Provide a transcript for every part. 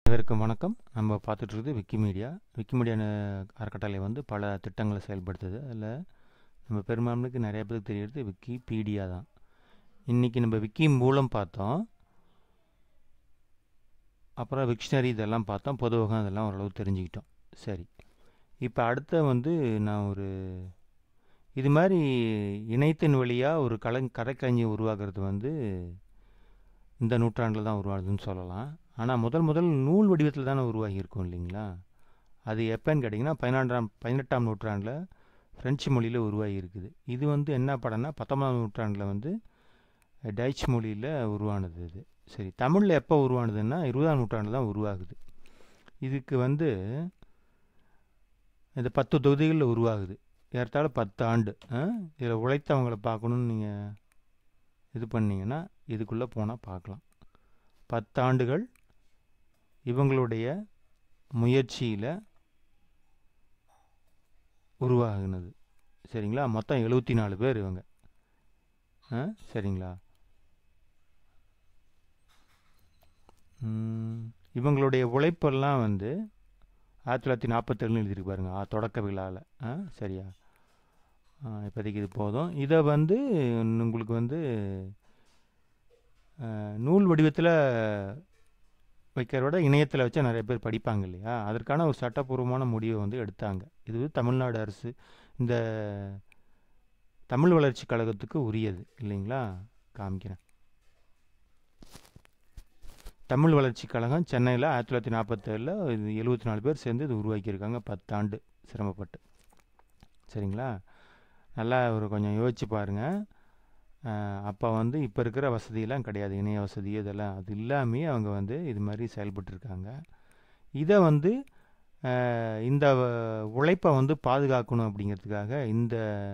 அனைவருக்கும் வணக்கம் நம்ம பார்த்துட்டு இருக்குது விக்கிமீடியா விக்கிமீடியா ந- அறக்கட்டளை வந்து பல திட்டங்களை செயல்படுத்துது அதில் நம்ம பெரும்பான்மைக்கு நிறைய பேருக்கு தெரியறது விக்கிபீடியா தான் இன்றைக்கி நம்ம விக்கி மூலம் பார்த்தோம் அப்புறம் விக்ஷனரி இதெல்லாம் பார்த்தோம் பொதுவகம் இதெல்லாம் ஓரளவு தெரிஞ்சுக்கிட்டோம் சரி இப்போ அடுத்த வந்து நான் ஒரு இது மாதிரி இணையத்தின் வழியாக ஒரு கலை கதைக்களஞ்சியம் உருவாக்குறது வந்து இந்த நூற்றாண்டில் தான் உருவானதுன்னு சொல்லலாம் ஆனால் முதல் முதல் நூல் வடிவத்தில் தானே உருவாகி இருக்கும் இல்லைங்களா அது எப்போன்னு கேட்டிங்கன்னா பதினான்காம் பதினெட்டாம் நூற்றாண்டில் ஃப்ரெஞ்சு மொழியில் உருவாகி இருக்குது இது வந்து என்ன படம்னா பத்தொன்பதாம் நூற்றாண்டில் வந்து டைச் மொழியில் உருவானது இது சரி தமிழில் எப்போ உருவானதுன்னா இருபதாம் நூற்றாண்டில் தான் உருவாகுது இதுக்கு வந்து இந்த பத்து தொகுதிகளில் உருவாகுது ஏறத்தாழ பத்து ஆண்டு இதில் உழைத்தவங்களை பார்க்கணுன்னு நீங்கள் இது பண்ணீங்கன்னா இதுக்குள்ளே போனால் பார்க்கலாம் பத்தாண்டுகள் இவங்களுடைய முயற்சியில் உருவாகுனது சரிங்களா மொத்தம் எழுபத்தி நாலு பேர் இவங்க ஆ சரிங்களா ம், இவங்களுடைய உழைப்பெல்லாம் வந்து ஆயிரத்தி தொள்ளாயிரத்தி நாற்பத்தேழுன்னு எழுதியிருக்கு பாருங்க ஆ, தொடக்க விழாவில் ஆ சரியா ஆ, இப்போதைக்கு இது போதும் இதை வந்து உங்களுக்கு வந்து அஹ், நூல் வடிவத்தில் வைக்கிறத விட இணையத்தில் வச்சா நிறைய பேர் படிப்பாங்க இல்லையா அதற்கான ஒரு சட்டப்பூர்வமான முடிவை வந்து எடுத்தாங்க இது வந்து தமிழ்நாடு அரசு இந்த தமிழ் வளர்ச்சி கழகத்துக்கு உரியது இல்லைங்களா காமிக்கிறேன் தமிழ் வளர்ச்சி கழகம் சென்னையில் ஆயிரத்தி தொள்ளாயிரத்தி நாற்பத்தேழில் இது எழுபத்தி நாலு பேர் சேர்ந்து இது உருவாக்கியிருக்காங்க பத்தாண்டு சிரமப்பட்டு சரிங்களா நல்லா ஒரு கொஞ்சம் யோசிச்சு பாருங்கள் அப்போ வந்து இப்போ இருக்கிற வசதியெல்லாம் கிடையாது இணைய வசதி இதெல்லாம் அது இல்லாமே அவங்க வந்து இது மாதிரி செயல்பட்டுருக்காங்க இதை வந்து அஹ், இந்த வ- உழைப்பை வந்து பாதுகாக்கணும் அப்படிங்கிறதுக்காக இந்த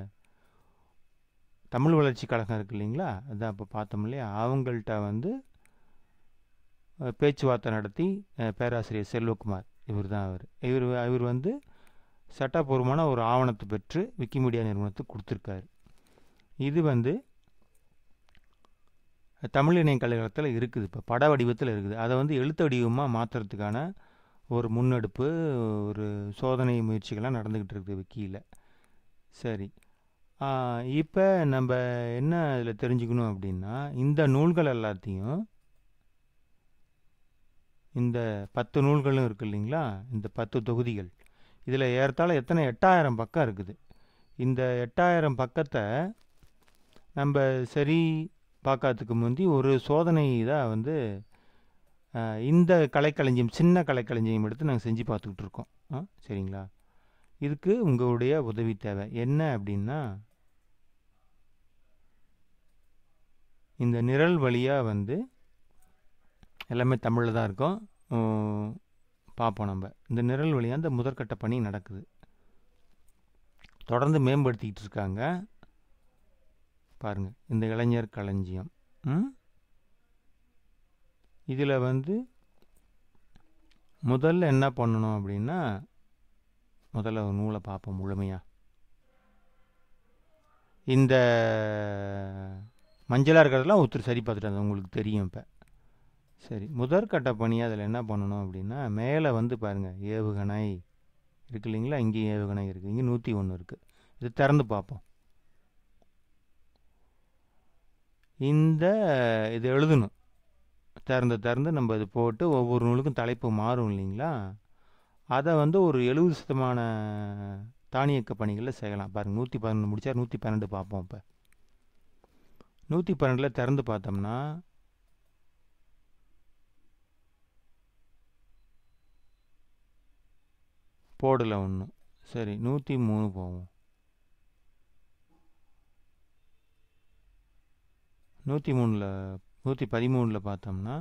தமிழ் வளர்ச்சி கழகம் இருக்கு இல்லைங்களா அதான் இப்போ பார்த்தோம் இல்லையா அவங்கள்ட்ட வந்து அஹ், பேச்சுவார்த்தை நடத்தி அஹ், பேராசிரியர் செல்வகுமார் இவர் தான் அவர் இவர் இவர் வந்து சட்டப்பூர்வமான ஒரு ஆவணத்தை பெற்று விக்கிமீடியா நிறுவனத்துக்கு கொடுத்துருக்காரு இது வந்து தமிழ் இணைய கழகத்தில் இருக்குது இப்போ பட வடிவத்தில் இருக்குது அதை வந்து எழுத்து வடிவமாக மாற்றுறதுக்கான ஒரு முன்னெடுப்பு ஒரு சோதனை முயற்சிகள்லாம் நடந்துக்கிட்டு இருக்குது விக்கியில் சரி இப்போ நம்ம என்ன இதில் தெரிஞ்சுக்கணும் அப்படின்னா இந்த நூல்கள் எல்லாத்தையும் இந்த பத்து நூல்களும் இருக்கு இல்லைங்களா இந்த பத்து தொகுதிகள் இதில் ஏறத்தாழ எத்தனை எட்டாயிரம் பக்கம் இருக்குது இந்த எட்டாயிரம் பக்கத்தை நம்ம சரி பார்க்கறதுக்கு முந்தி ஒரு சோதனை இதாக வந்து அஹ், இந்த கலைக்களஞ்சியம் சின்ன கலைக்களஞ்சியம் எடுத்து நாங்கள் செஞ்சு பார்த்துக்கிட்டு இருக்கோம் ஆ சரிங்களா இதுக்கு உங்களுடைய உதவி தேவை என்ன அப்படின்னா இந்த நிரல் வழியாக வந்து எல்லாமே தமிழில் தான் இருக்கும் உம், பார்ப்போம் நம்ம இந்த நிரல் வழியாக இந்த முதற்கட்ட பணி நடக்குது தொடர்ந்து மேம்படுத்திக்கிட்டு இருக்காங்க பாருங்க இந்த இளைஞர் களஞ்சியம் ம் இதில் வந்து முதல்ல என்ன பண்ணணும் அப்படின்னா முதல்ல ஒரு நூலை பார்ப்போம் முழுமையாக இந்த மஞ்சளாக இருக்கிறதெல்லாம் ஒருத்தர் சரி பார்த்துட்டு அது உங்களுக்கு தெரியும் இப்போ சரி முதற்கட்ட பணி அதில் என்ன பண்ணணும் அப்படின்னா மேலே வந்து பாருங்கள் ஏவுகணை இருக்கு இல்லைங்களா இங்கேயும் ஏவுகணை இருக்குது இங்கே நூற்றி ஒன்று இருக்குது இது திறந்து பார்ப்போம் இந்த இது எழுதணும் திறந்து திறந்து நம்ம இது போட்டு ஒவ்வொரு நூலுக்கும் தலைப்பு மாறும் இல்லைங்களா அதை வந்து ஒரு எழுபது சதமான தானியக்க பணிகளில் செய்யலாம் பாருங்கள் நூற்றி பன்னெண்டு முடிச்சா நூற்றி பன்னெண்டு பார்ப்போம் இப்போ நூற்றி பன்னெண்டில் திறந்து பார்த்தோம்னா போடல ஒன்றும் சரி நூற்றி மூணு போவோம் நூற்றி மூணில் நூற்றி பதிமூணில் பார்த்தோம்னா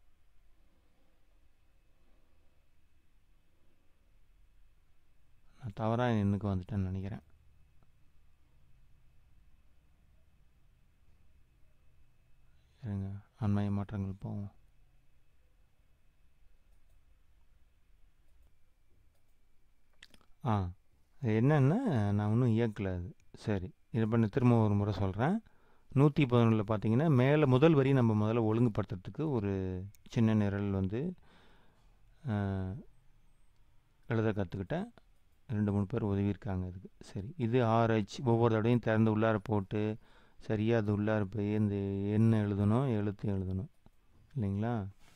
நான் தவறாக எண்ணுக்கு வந்துட்டேன்னு நினைக்கிறேன் இருங்க அண்மைய மாற்றங்கள் போவோம் ஆ அது என்னன்னா நான் இன்னும் இயக்கல அது சரி இதை பண்ண திரும்ப ஒரு முறை சொல்கிறேன் நூற்றி பதினொன்றில் பார்த்தீங்கன்னா மேலே முதல் வரி நம்ம முதல்ல ஒழுங்குபடுத்துறதுக்கு ஒரு சின்ன நிரல் வந்து எழுத கற்றுக்கிட்டேன் ரெண்டு மூணு பேர் உதவியிருக்காங்க அதுக்கு சரி இது ஆர்ஹெச் ஒவ்வொரு தடவையும் திறந்து உள்ளார போட்டு சரியாக அது உள்ளார போய் இந்த என்ன எழுதணும் எழுத்து எழுதணும் இல்லைங்களா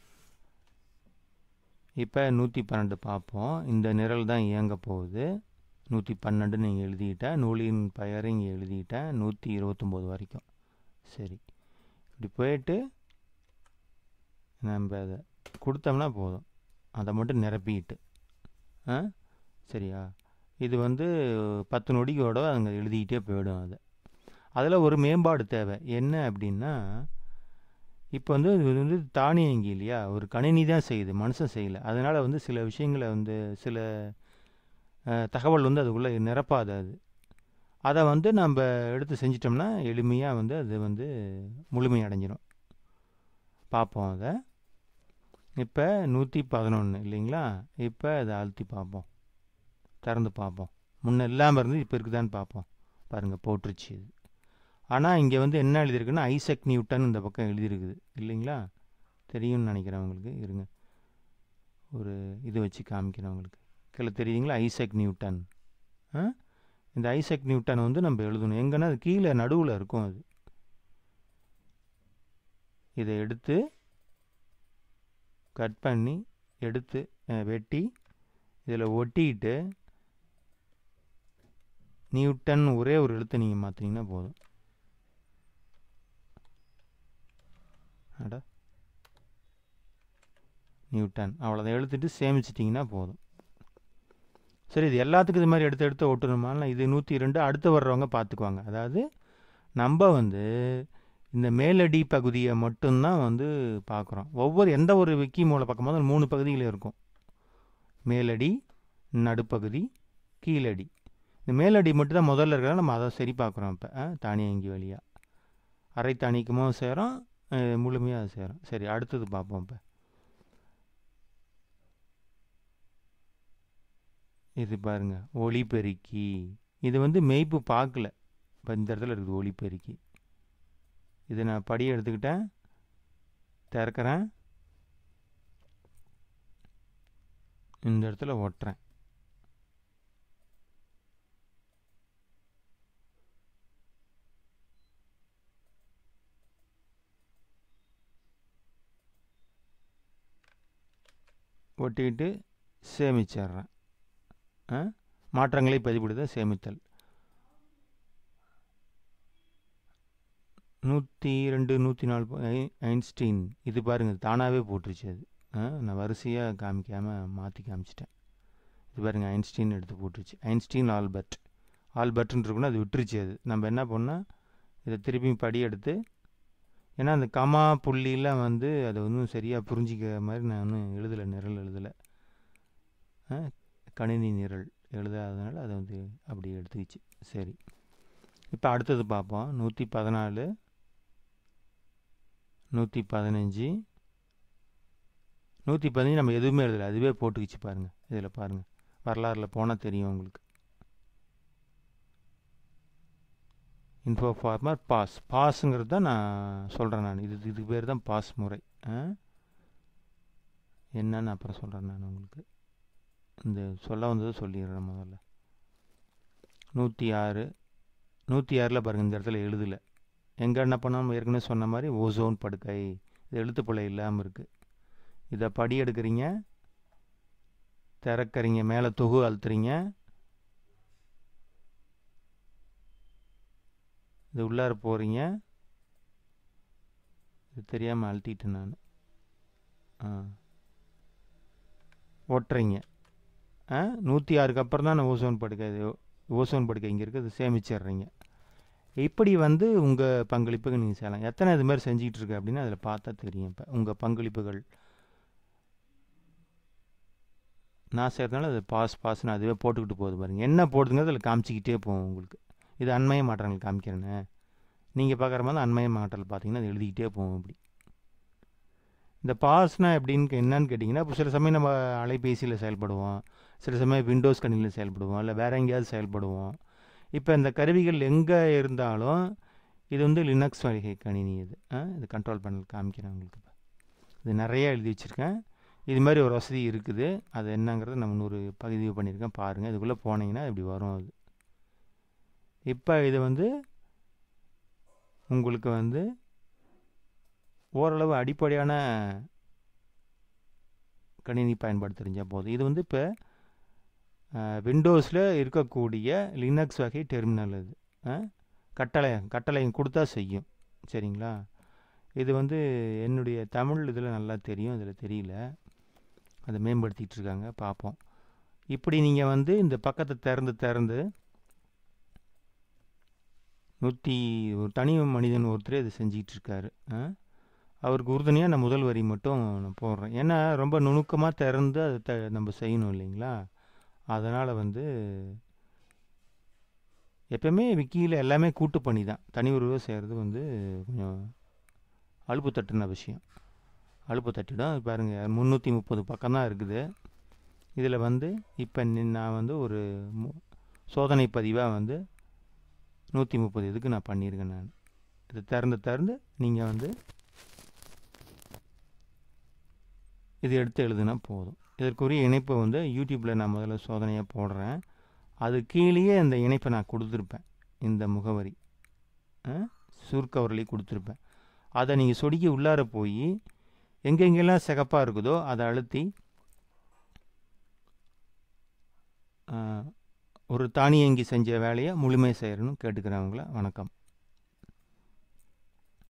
இப்போ நூற்றி பன்னெண்டு பார்ப்போம் இந்த நிரல் தான் இயங்க போகுது நூற்றி பன்னெண்டு நீங்கள் எழுதிக்கிட்டேன் நூலின் பெயரை இங்கே எழுதிக்கிட்டேன் நூற்றி இருபத்தொம்போது வரைக்கும் சரி இப்படி போயிட்டு நம்ம அதை கொடுத்தோம்னா போதும் அதை மட்டும் நிரப்பிக்கிட்டு ஆ சரியா இது வந்து பத்து நொடிக்கோட அங்கே எழுதிக்கிட்டே போயிடும் அதை அதில் ஒரு மேம்பாடு தேவை என்ன அப்படின்னா இப்போ வந்து இது வந்து தானியங்கி இல்லையா ஒரு கணினி தான் செய்யுது மனுஷன் செய்யலை அதனால் வந்து சில விஷயங்களை வந்து சில தகவல் வந்து அதுக்குள்ளே நிரப்பாது அது அதை வந்து நம்ம எடுத்து செஞ்சிட்டோம்னா எளிமையாக வந்து அது வந்து முழுமை அடைஞ்சிரும் பார்ப்போம் அதை இப்போ நூற்றி பதினொன்று இல்லைங்களா இப்போ அதை அழுத்தி பார்ப்போம் திறந்து பார்ப்போம் முன்ன இல்லாமல் இருந்து இப்போ இருக்குதான்னு பார்ப்போம் பாருங்கள் போட்டுருச்சு இது ஆனால் இங்கே வந்து என்ன எழுதியிருக்குன்னா ஐசக் நியூட்டன் இந்த பக்கம் எழுதியிருக்குது இல்லைங்களா தெரியும்னு நினைக்கிறேன் உங்களுக்கு இருங்க ஒரு இது வச்சு காமிக்கிறேன் உங்களுக்கு கீழே தெரியுதுங்களா ஐசக் நியூட்டன் இந்த ஐசக் நியூட்டன் வந்து நம்ம எழுதணும் எங்கன்னா அது கீழே நடுவில் இருக்கும் அது இதை எடுத்து கட் பண்ணி எடுத்து வெட்டி இதில் ஒட்டிக்கிட்டு நியூட்டன் ஒரே ஒரு எழுத்து நீங்கள் மாற்றினீங்கன்னா போதும் அடா நியூட்டன் அவ்வளோதான் எழுத்துட்டு சேமிச்சிட்டிங்கன்னா போதும் சரி இது எல்லாத்துக்கும் இது மாதிரி எடுத்து எடுத்து ஓட்டணுமானா இது நூற்றி ரெண்டு அடுத்து வர்றவங்க பார்த்துக்குவாங்க அதாவது நம்ம வந்து இந்த மேலடி பகுதியை மட்டும்தான் வந்து பார்க்குறோம் ஒவ்வொரு எந்த ஒரு விக்கி மூலை பக்கமாக மூணு பகுதிகள் இருக்கும் மேலடி நடுப்பகுதி கீழடி இந்த மேலடி மட்டும் தான் முதல்ல இருக்கிறத நம்ம அதை சரி பார்க்குறோம் இப்போ தானியங்கி வழியாக அரை தானியக்கமும் சேரும் முழுமையாக சேரும் சரி அடுத்தது பார்ப்போம் இப்போ இது பாருங்க ஒளிபெருக்கி இது வந்து மெய்ப்பு பார்க்கல இப்போ இந்த இடத்துல இருக்குது ஒளிபெருக்கி இதை நான் படி எடுத்துக்கிட்டேன் திறக்கிறேன் இந்த இடத்துல ஒட்டுறேன் ஒட்டிக்கிட்டு சேமிச்சிட்றேன் மாற்றங்களை பதிவிடுதல் சேமித்தல் நூற்றி ரெண்டு நூற்றி நாலு ஐன்ஸ்டீன் இது பாருங்கள் தானாகவே போட்டுருச்சு அது நான் வரிசையாக காமிக்காமல் மாற்றி காமிச்சிட்டேன் இது பாருங்கள் ஐன்ஸ்டீன் எடுத்து போட்டுருச்சு ஐன்ஸ்டீன் ஆல்பர்ட் ஆல்பர்ட்னு இருக்குன்னா அது விட்டுருச்சு அது நம்ம என்ன பண்ணால் இதை திருப்பி படி எடுத்து ஏன்னா அந்த கமா புள்ளிலாம் வந்து அதை ஒன்றும் சரியாக புரிஞ்சிக்க மாதிரி நான் ஒன்றும் எழுதலை நிரல் எழுதலை கணினி நிரல் எழுதாததுனால அதை வந்து அப்படி எடுத்துக்கிச்சு சரி இப்போ அடுத்தது பார்ப்போம் நூற்றி பதினாலு நூற்றி பதினஞ்சு நூற்றி பதினஞ்சு நம்ம எதுவுமே எழுதலை அதுவே போட்டுக்கிச்சு பாருங்கள் இதில் பாருங்கள் வரலாறில் போனால் தெரியும் உங்களுக்கு இன்ஃபோ ஃபார்மர் பாஸ் பாஸுங்கிறது தான் நான் சொல்கிறேன் நான் இது இதுக்கு பேர் தான் பாஸ் முறை என்னன்னு அப்புறம் சொல்கிறேன் நான் உங்களுக்கு இந்த சொல்ல வந்ததை சொல்லிடுறேன் முதல்ல நூற்றி ஆறு நூற்றி ஆறில் பாருங்கள் இந்த இடத்துல எழுதலை எங்கே என்ன பண்ணாமல் ஏற்கனவே சொன்ன மாதிரி ஓசோன் படுக்கை இது எழுத்துப்பிழை இல்லாமல் இருக்குது இதை படி எடுக்கிறீங்க திறக்கிறீங்க மேலே தொகு அழுத்துறீங்க இது உள்ளார போகிறீங்க இது தெரியாமல் அழுத்திட்டேன் நான் ஆ ஓட்டுறீங்க ஆ நூற்றி ஆறுக்கு அப்புறம் தான் ஓசோன் படுக்கை இது ஓசோன் படுக்கை இங்கே இருக்குது அது சேமிச்சிடுறீங்க இப்படி வந்து உங்கள் பங்களிப்புக்கு நீங்கள் செய்யலாம் எத்தனை இது மாதிரி செஞ்சுக்கிட்டு இருக்கு அப்படின்னு அதில் பார்த்தா தெரியும் இப்போ உங்கள் பங்களிப்புகள் நான் செய்கிறதுனால அது பாஸ் பாஸ்னு அதுவே போட்டுக்கிட்டு போகுது பாருங்கள் என்ன போடுதுங்கிறது அதில் காமிச்சிக்கிட்டே போகும் உங்களுக்கு இது அண்மைய மாற்றங்கள் காமிக்கிறேன்னு நீங்கள் பார்க்குற மாதிரி அண்மைய மாற்றல் பார்த்தீங்கன்னா அது எழுதிக்கிட்டே போகும் இப்படி இந்த பாஸ்னா எப்படின்னு என்னன்னு கேட்டிங்கன்னா இப்போ சில சமயம் நம்ம அலைபேசியில் செயல்படுவோம் சில சமயம் விண்டோஸ் கணினியில் செயல்படுவோம் இல்லை வேறு எங்கேயாவது செயல்படுவோம் இப்போ இந்த கருவிகள் எங்கே இருந்தாலும் இது வந்து லினக்ஸ் வகை கணினி இது இது கண்ட்ரோல் பேனல் காமிக்கிறேன் உங்களுக்கு இது நிறைய எழுதி வச்சுருக்கேன் இது மாதிரி ஒரு வசதி இருக்குது அது என்னங்கிறத நான் இன்னொரு பதிவு பண்ணியிருக்கேன் பாருங்கள் இதுக்குள்ளே போனீங்கன்னா இப்படி வரும் அது இப்போ இது வந்து உங்களுக்கு வந்து ஓரளவு அடிப்படையான கணினி பயன்பாடு தெரிஞ்சால் போதும் இது வந்து இப்போ விண்டோஸில் இருக்கக்கூடிய லினக்ஸ் வகை டெர்மினல் இது ஆ? கட்டளை கட்டளை கொடுத்தா செய்யும் சரிங்களா இது வந்து என்னுடைய தமிழ் இதில் நல்லா தெரியும் இதில் தெரியல அதை மேம்படுத்திட்டு இருக்காங்க பார்ப்போம் இப்படி நீங்கள் வந்து இந்த பக்கத்தை திறந்து திறந்து நூற்றி ஒரு தனி மனிதன் ஒருத்தர் இதை செஞ்சிகிட்டு இருக்காரு ஆ? அவருக்கு உறுதுணையாக நான் முதல் வரி மட்டும் நான் போடுறேன் ஏன்னா ரொம்ப நுணுக்கமாக திறந்து அதை த நம்ம செய்யணும் இல்லைங்களா அதனால் வந்து எப்பவுமே விக்கியில் எல்லாமே கூட்டு பண்ணி தான் தனி உருவம் செய்கிறது வந்து கொஞ்சம் அலுப்பு தட்டுன விஷயம் அலுப்பு தட்டிடும் பாருங்கள் முந்நூற்றி முப்பது பக்கம் தான் இருக்குது இதில் வந்து இப்போ நான் வந்து ஒரு மு- சோதனை பதிவாக வந்து நூற்றி முப்பது இதுக்கு நான் பண்ணியிருக்கேன் நான் இது திறந்து திறந்து நீங்கள் வந்து இது எடுத்து எழுதுனா போதும் இதற்குரிய இணைப்பை வந்து யூடியூப்பில் நான் முதல்ல சோதனையாக போடுறேன் அது கீழேயே இந்த இணைப்பை நான் கொடுத்துருப்பேன் இந்த முகவரி ஆ? சுருக்கவரலி கொடுத்துருப்பேன் அதை நீங்கள் சொடுக்கி உள்ளார போய் எங்கெங்கெல்லாம் சிகப்பாக இருக்குதோ அதை அழுத்தி ஆ, ஒரு தானியங்கி செஞ்ச வேலையை முழுமை செய்யணும்னு கேட்டுக்கிறவங்கள வணக்கம்